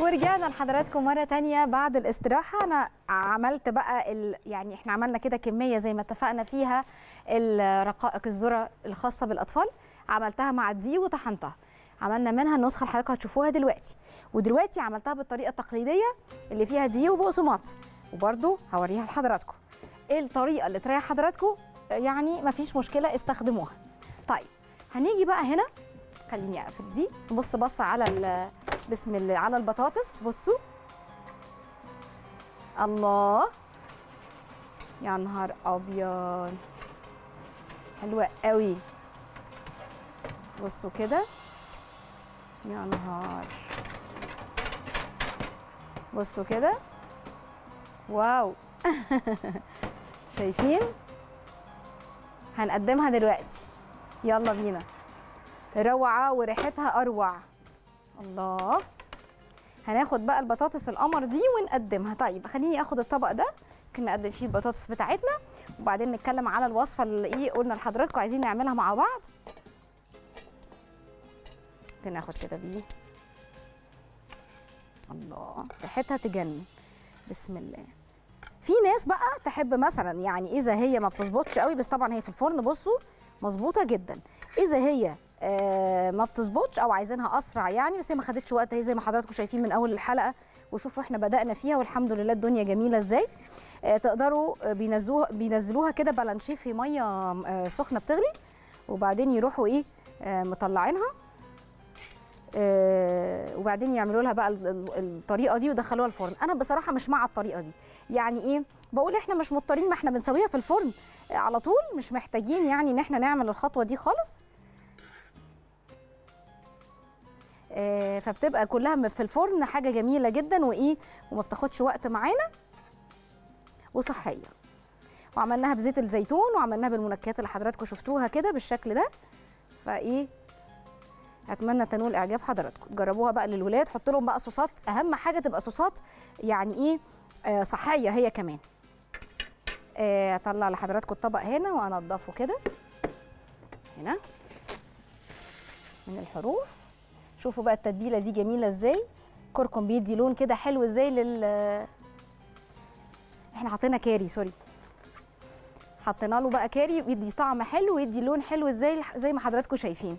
ورجعنا لحضراتكم مرة تانية بعد الاستراحة أنا عملت بقى ال... يعني احنا عملنا كده كمية زي ما اتفقنا فيها الرقائق الذرة الخاصة بالأطفال عملتها مع دي وطحنتها عملنا منها النسخة اللي حضراتكم هتشوفوها دلوقتي ودلوقتي عملتها بالطريقة التقليدية اللي فيها دي وبقسماط وبرده هوريها لحضراتكم ايه الطريقة اللي تريح حضراتكم يعني مفيش مشكلة استخدموها طيب هنيجي بقى هنا خليني اقفل دي نبص بص على ال... بسم الله على البطاطس بصوا الله يا نهار ابيض حلوه قوي بصوا كده يا نهار بصوا كده واو شايفين هنقدمها دلوقتي يلا بينا روعه وريحتها اروع الله هناخد بقى البطاطس القمر دي ونقدمها طيب خليني اخد الطبق ده ممكن نقدم فيه البطاطس بتاعتنا وبعدين نتكلم على الوصفه اللي ايه قلنا لحضراتكم عايزين نعملها مع بعض ممكن ناخد كده بيه الله ريحتها تجنن بسم الله في ناس بقى تحب مثلا يعني اذا هي ما بتظبطش قوي بس طبعا هي في الفرن بصوا مظبوطه جدا اذا هي آه ما بتظبطش او عايزينها اسرع يعني بس هي ما خدتش وقت هي زي ما حضراتكم شايفين من اول الحلقه وشوفوا احنا بدانا فيها والحمد لله الدنيا جميله ازاي آه تقدروا آه بينزلوها بينزلوها كده بلانشيه في ميه آه سخنه بتغلي وبعدين يروحوا ايه آه مطلعينها آه وبعدين يعملوا لها بقى الطريقه دي ويدخلوها الفرن انا بصراحه مش مع الطريقه دي يعني ايه بقول احنا مش مضطرين ما احنا بنسويها في الفرن آه على طول مش محتاجين يعني ان احنا نعمل الخطوه دي خالص آه فبتبقى كلها في الفرن حاجه جميله جدا وايه وما بتاخدش وقت معانا وصحيه وعملناها بزيت الزيتون وعملناها بالمنكهات اللي حضراتكم شفتوها كده بالشكل ده فايه اتمنى تنول اعجاب حضراتكم جربوها بقى للولاد حط لهم بقى صوصات اهم حاجه تبقى صوصات يعني ايه آه صحيه هي كمان آه اطلع لحضراتكم الطبق هنا وانضفه كده هنا من الحروف شوفوا بقى التتبيله دي جميله ازاي كركم بيدي لون كده حلو ازاي لل احنا حطينا كاري سوري حطينا له بقى كاري بيدي طعم حلو ويدي لون حلو ازاي زي ما حضراتكم شايفين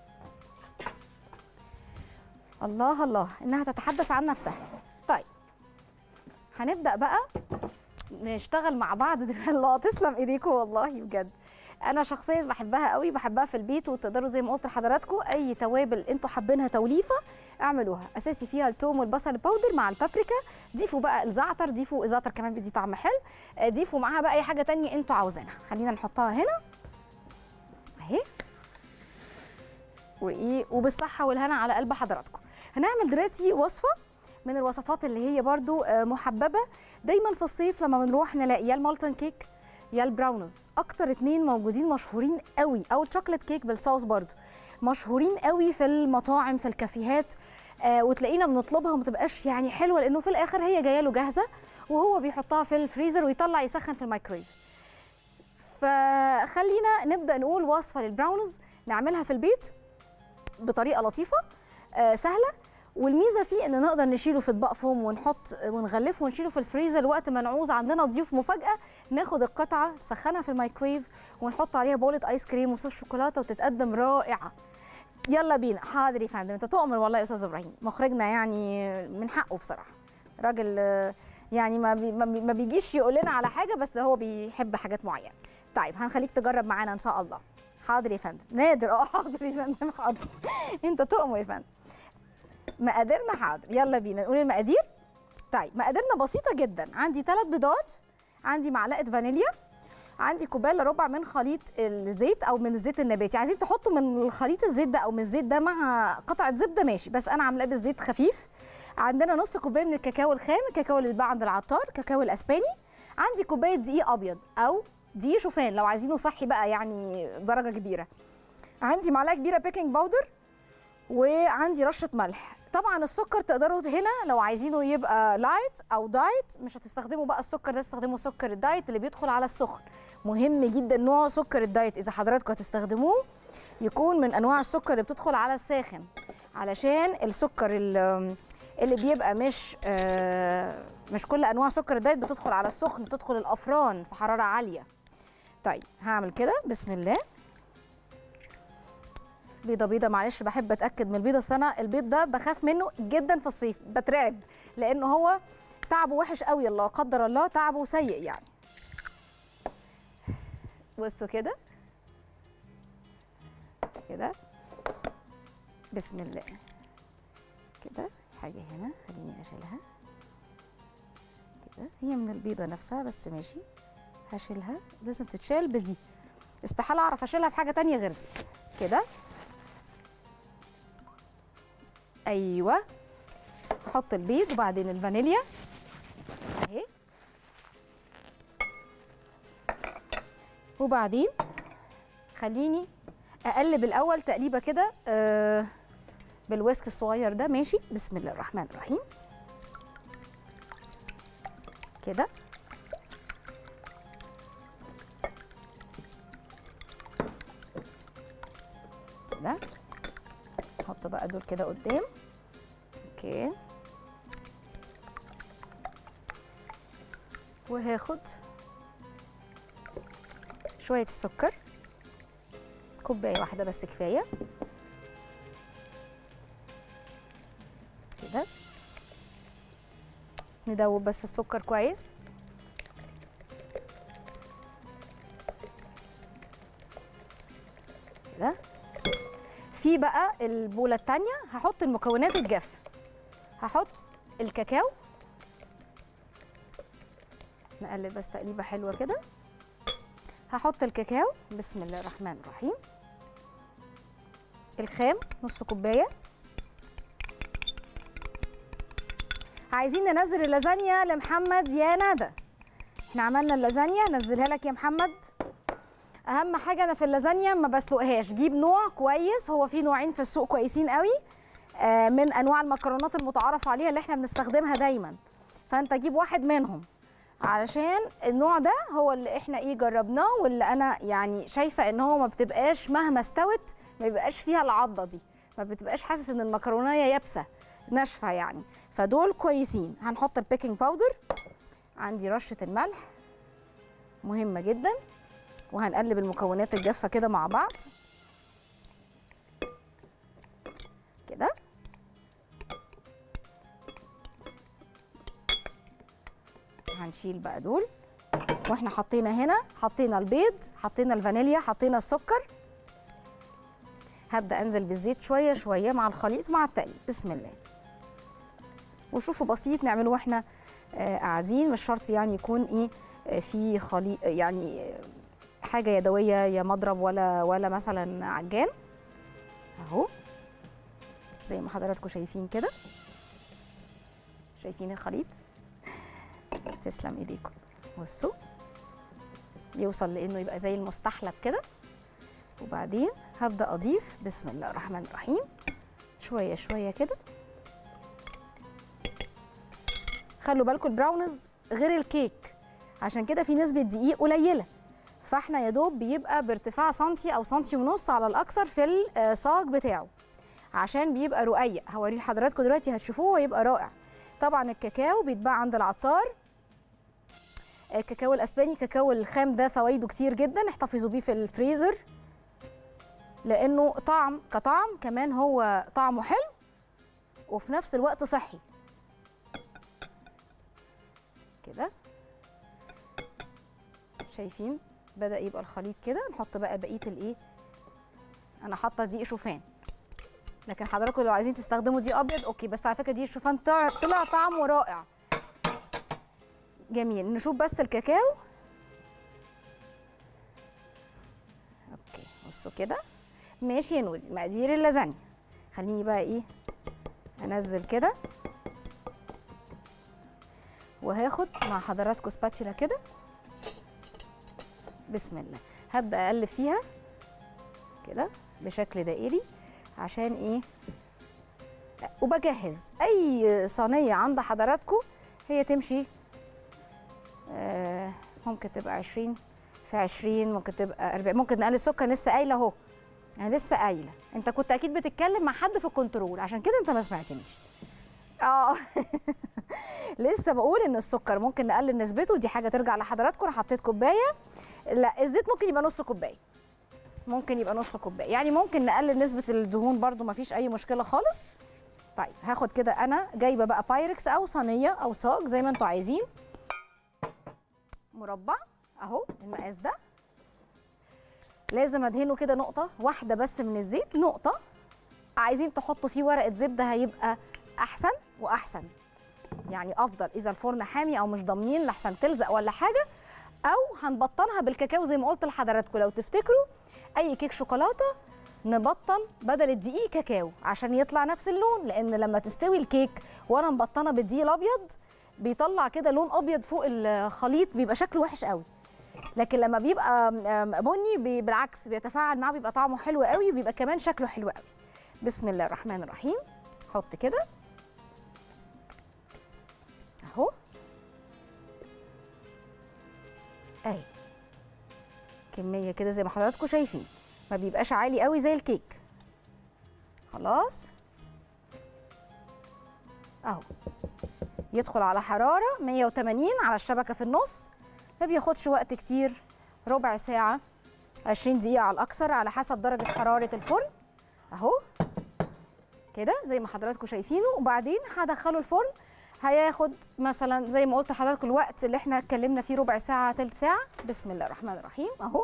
الله الله انها تتحدث عن نفسها طيب هنبدا بقى نشتغل مع بعض الله تسلم ايديكم والله بجد انا شخصيا بحبها قوي بحبها في البيت وتقدروا زي ما قلت لحضراتكم اي توابل انتوا حابينها توليفه اعملوها اساسي فيها التوم والبصل الباودر مع البابريكا ضيفوا بقى الزعتر ضيفوا الزعتر كمان بيدي طعم حلو ضيفوا معاها بقى اي حاجه تانية انتوا عاوزينها خلينا نحطها هنا اهي وايه وبالصحه والهنا على قلب حضراتكم هنعمل دلوقتي وصفه من الوصفات اللي هي برضو محببه دايما في الصيف لما بنروح نلاقي يا المولتن كيك يا البراونز اكتر اتنين موجودين مشهورين قوي او الشوكليت كيك بالصوص برضو مشهورين قوي في المطاعم في الكافيهات آه وتلاقينا بنطلبها وما تبقاش يعني حلوه لانه في الاخر هي جايه له جاهزه وهو بيحطها في الفريزر ويطلع يسخن في الميكرويف فخلينا نبدا نقول وصفه للبراونز نعملها في البيت بطريقه لطيفه آه سهله والميزه فيه ان نقدر نشيله في اطباق فوم ونحط ونغلفه ونشيله في الفريزر وقت ما نعوز عندنا ضيوف مفاجاه ناخد القطعه نسخنها في الميكرويف ونحط عليها بولة ايس كريم وصوص شوكولاته وتتقدم رائعه يلا بينا حاضر يا فندم انت تؤمر والله يا استاذ ابراهيم مخرجنا يعني من حقه بصراحه راجل يعني ما بي ما بيجيش يقول لنا على حاجه بس هو بيحب حاجات معينه طيب هنخليك تجرب معانا ان شاء الله حاضر يا فندم نادر اه حاضر يا فندم حاضر انت تؤمر يا فندم مقاديرنا حاضر يلا بينا نقول المقادير طيب مقاديرنا بسيطه جدا عندي ثلاث بيضات عندي معلقه فانيليا عندي كوبايه الا ربع من خليط الزيت او من الزيت النباتي عايزين تحطوا من الخليط الزيت ده او من الزيت ده مع قطعه زبده ماشي بس انا عاملاه بالزيت خفيف عندنا نص كوبايه من الكاكاو الخام الكاكاو اللي بيتباع عند العطار كاكاو الاسباني عندي كوبايه دقيق ابيض او دقيق شوفان لو عايزينه صحي بقى يعني درجه كبيره عندي معلقه كبيره بيكنج باودر وعندي رشه ملح طبعا السكر تقدروا هنا لو عايزينه يبقى لايت او دايت مش هتستخدموا بقى السكر ده تستخدموا سكر الدايت اللي بيدخل على السخن مهم جدا نوع سكر الدايت اذا حضراتكم هتستخدموه يكون من انواع السكر اللي بتدخل على الساخن علشان السكر ال- اللي بيبقى مش آه مش كل انواع سكر الدايت بتدخل على السخن بتدخل الافران في حراره عاليه طيب هعمل كده بسم الله بيضه بيضه معلش بحب اتاكد من البيضه أصل انا البيض ده بخاف منه جدا في الصيف بترعب لانه هو تعبه وحش قوي الله قدر الله تعبه سيء يعني بصوا كده كده بسم الله كده حاجه هنا خليني اشيلها كده هي من البيضه نفسها بس ماشي هشيلها لازم تتشال بدي استحاله اعرف اشيلها بحاجه تانية غير دي كده ايوه احط البيض وبعدين الفانيليا اهي وبعدين خليني اقلب الاول تقليبه كده آه بالويسك الصغير ده ماشي بسم الله الرحمن الرحيم كده كده نحط بقى دول كده قدام اوكي وهاخد شويه السكر كوبايه واحده بس كفايه كده ندوب بس السكر كويس كده في بقى البوله التانية هحط المكونات الجافه هحط الكاكاو نقلب بس تقليبه حلوه كده هحط الكاكاو بسم الله الرحمن الرحيم الخام نص كوبايه عايزين ننزل اللازانيا لمحمد يا ندى احنا عملنا اللازانيا نزلها لك يا محمد اهم حاجه انا في اللازانيا ما بسلقهاش جيب نوع كويس هو في نوعين في السوق كويسين قوي آه، من انواع المكرونات المتعارف عليها اللي احنا بنستخدمها دايما فانت جيب واحد منهم علشان النوع ده هو اللي احنا ايه جربناه واللي انا يعني شايفه ان هو ما بتبقاش مهما استوت ما بيبقاش فيها العضه دي ما بتبقاش حاسس ان المكرونيه يابسه ناشفه يعني فدول كويسين هنحط البيكنج باودر عندي رشه الملح مهمه جدا وهنقلب المكونات الجافه كده مع بعض كده هنشيل بقى دول واحنا حطينا هنا حطينا البيض حطينا الفانيليا حطينا السكر هبدا انزل بالزيت شويه شويه مع الخليط مع التقليب بسم الله وشوفوا بسيط نعمله واحنا آه قاعدين مش شرط يعني يكون ايه آه في خليط يعني آه حاجه يدويه يا مضرب ولا ولا مثلا عجان اهو زي ما حضراتكم شايفين كده شايفين الخليط تسلم ايديكم بصوا يوصل لانه يبقى زي المستحلب كده وبعدين هبدا اضيف بسم الله الرحمن الرحيم شويه شويه كده خلوا بالكم البراونز غير الكيك عشان كده في نسبه دقيق قليله فاحنا يا دوب بيبقى بارتفاع سنتي او سنتي ونص على الاكثر في الصاج بتاعه عشان بيبقى رقيق هوريه لحضراتكم دلوقتي هتشوفوه ويبقى رائع طبعا الكاكاو بيتباع عند العطار الكاكاو الاسباني كاكاو الخام ده فوائده كتير جدا احتفظوا بيه في الفريزر لانه طعم كطعم كمان هو طعمه حلو وفي نفس الوقت صحي كده شايفين بدا يبقى الخليط كده نحط بقى بقيه الايه انا حاطه دقيق شوفان لكن حضراتكم لو عايزين تستخدموا دي ابيض اوكي بس على فكره دي الشوفان طلع طلع طعمه رائع جميل نشوف بس الكاكاو اوكي بصوا كده ماشي يا نوزي مقادير اللازانيا خليني بقى ايه انزل كده وهاخد مع حضراتكم سباتشولا كده بسم الله هبدا اقلب فيها كده بشكل دائري عشان ايه وبجهز اي صينيه عند حضراتكم هي تمشي آه ممكن تبقى 20 في 20 ممكن تبقى 40 ممكن نقلل السكر لسه قايله اهو انا لسه قايله انت كنت اكيد بتتكلم مع حد في الكنترول عشان كده انت ما سمعتنيش اه لسه بقول ان السكر ممكن نقلل نسبته دي حاجه ترجع لحضراتكم انا حطيت كوبايه لا الزيت ممكن يبقى نص كوبايه ممكن يبقى نص كوبايه يعني ممكن نقلل نسبه الدهون برده مفيش اي مشكله خالص طيب هاخد كده انا جايبه بقى بايركس او صينيه او صاج زي ما انتوا عايزين مربع اهو المقاس ده لازم ادهنه كده نقطه واحده بس من الزيت نقطه عايزين تحطوا فيه ورقه زبده هيبقى احسن واحسن يعني افضل اذا الفرن حامي او مش ضامنين لحسن تلزق ولا حاجه او هنبطنها بالكاكاو زي ما قلت لحضراتكم لو تفتكروا اي كيك شوكولاته نبطن بدل الدقيق كاكاو عشان يطلع نفس اللون لان لما تستوي الكيك وانا مبطنه بالدقيق الابيض بيطلع كده لون ابيض فوق الخليط بيبقى شكله وحش قوي لكن لما بيبقى بني بي بالعكس بيتفاعل معاه بيبقى طعمه حلو قوي وبيبقى كمان شكله حلو قوي بسم الله الرحمن الرحيم حط كده اهو اهي كميه كده زي ما حضراتكم شايفين ما بيبقاش عالي قوي زي الكيك خلاص اهو يدخل على حراره 180 على الشبكه في النص ما بياخدش وقت كتير ربع ساعه 20 دقيقه على الاكثر على حسب درجه حراره الفرن اهو كده زي ما حضراتكم شايفينه وبعدين هدخله الفرن هياخد مثلا زي ما قلت لحضراتكم الوقت اللي احنا اتكلمنا فيه ربع ساعه ثلث ساعه بسم الله الرحمن الرحيم اهو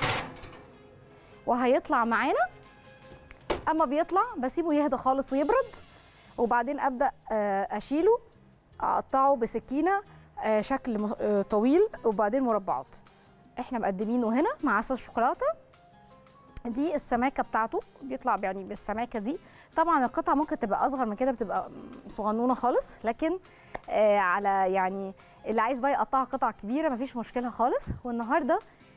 وهيطلع معانا اما بيطلع بسيبه يهدى خالص ويبرد وبعدين ابدا اشيله اقطعه بسكينه شكل طويل وبعدين مربعات احنا مقدمينه هنا مع صوص شوكولاته دي السماكه بتاعته بيطلع يعني بالسماكه دي طبعا القطعه ممكن تبقى اصغر من كده بتبقى صغنونه خالص لكن آه على يعني اللي عايز بقى يقطعها قطع كبيره مفيش مشكله خالص والنهارده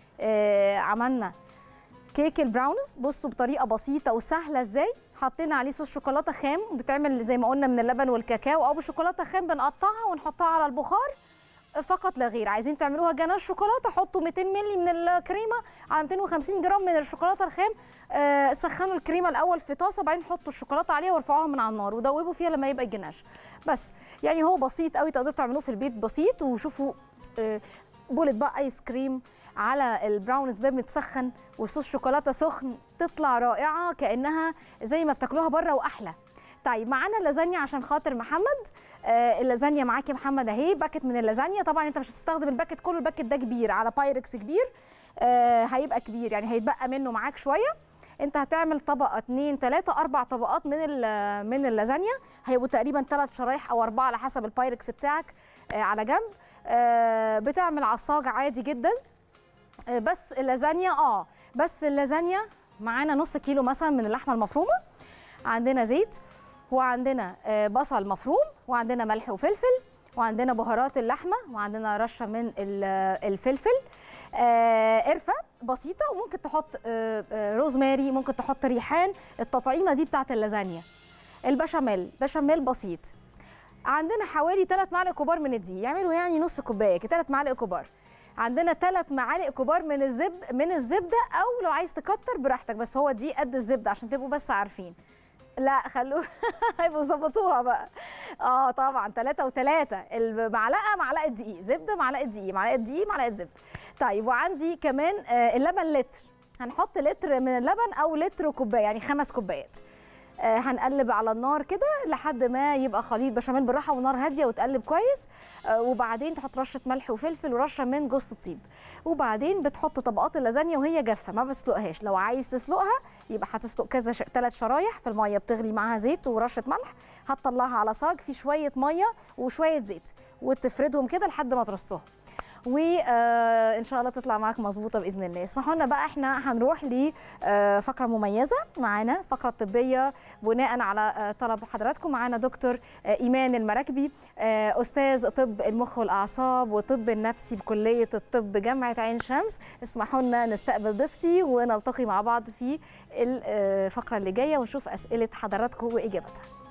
آه عملنا كيك البراونز بصوا بطريقه بسيطه وسهله ازاي حطينا عليه صوص شوكولاته خام بتعمل زي ما قلنا من اللبن والكاكاو او بشوكولاته خام بنقطعها ونحطها على البخار فقط لا غير عايزين تعملوها جناش شوكولاته حطوا 200 مللي من الكريمه على 250 جرام من الشوكولاته الخام آه سخنوا الكريمه الاول في طاسه بعدين حطوا الشوكولاته عليها وارفعوها من على النار ودوبوا فيها لما يبقى الجناش بس يعني هو بسيط قوي تقدروا تعملوه في البيت بسيط وشوفوا آه بولت بقى ايس كريم على البراونز ده متسخن وصوص شوكولاته سخن تطلع رائعه كانها زي ما بتاكلوها بره واحلى طيب معانا اللازانيا عشان خاطر محمد آه اللازانيا معاكي محمد اهي باكت من اللازانيا طبعا انت مش هتستخدم الباكت كله الباكت ده كبير على بايركس كبير آه هيبقى كبير يعني هيتبقى منه معاك شويه انت هتعمل طبقه اتنين تلاته اربع طبقات من من اللازانيا هيبقوا تقريبا ثلاث شرايح او اربعه على حسب البايركس بتاعك آه على جنب آه بتعمل عصاج عادي جدا آه بس اللازانيا اه بس اللازانيا معانا نص كيلو مثلا من اللحمه المفرومه عندنا زيت وعندنا بصل مفروم وعندنا ملح وفلفل وعندنا بهارات اللحمه وعندنا رشه من الفلفل قرفه بسيطه وممكن تحط روزماري ممكن تحط ريحان التطعيمه دي بتاعت اللازانيا البشاميل بشاميل بسيط عندنا حوالي 3 معالق كبار من الدقيق يعملوا يعني نص كوبايه كده 3 معالق كبار عندنا 3 معالق كبار من الزبد من الزبده او لو عايز تكتر براحتك بس هو دي قد الزبده عشان تبقوا بس عارفين لا خلوه هيبقوا ظبطوها بقى اه طبعا ثلاثة وثلاثة المعلقة معلقة دقيق زبدة معلقة دقيق معلقة دقيق معلقة زبدة طيب وعندي كمان آه اللبن لتر هنحط لتر من اللبن او لتر وكوباية يعني خمس كوبايات آه هنقلب على النار كده لحد ما يبقى خليط بشاميل بالراحه ونار هاديه وتقلب كويس آه وبعدين تحط رشه ملح وفلفل ورشه من جوز الطيب وبعدين بتحط طبقات اللازانيا وهي جافه ما بسلقهاش لو عايز تسلقها يبقى هتسلق كذا ش... ثلاث شرايح في الميه بتغلي معاها زيت ورشه ملح هتطلعها على صاج في شويه ميه وشويه زيت وتفردهم كده لحد ما ترصهم وان شاء الله تطلع معاك مظبوطه باذن الله اسمحوا لنا بقى احنا هنروح لفقره مميزه معانا فقره طبيه بناء على طلب حضراتكم معانا دكتور ايمان المراكبي استاذ طب المخ والاعصاب وطب النفسي بكليه الطب جامعه عين شمس اسمحوا لنا نستقبل ضيفتي ونلتقي مع بعض في الفقره اللي جايه ونشوف اسئله حضراتكم واجابتها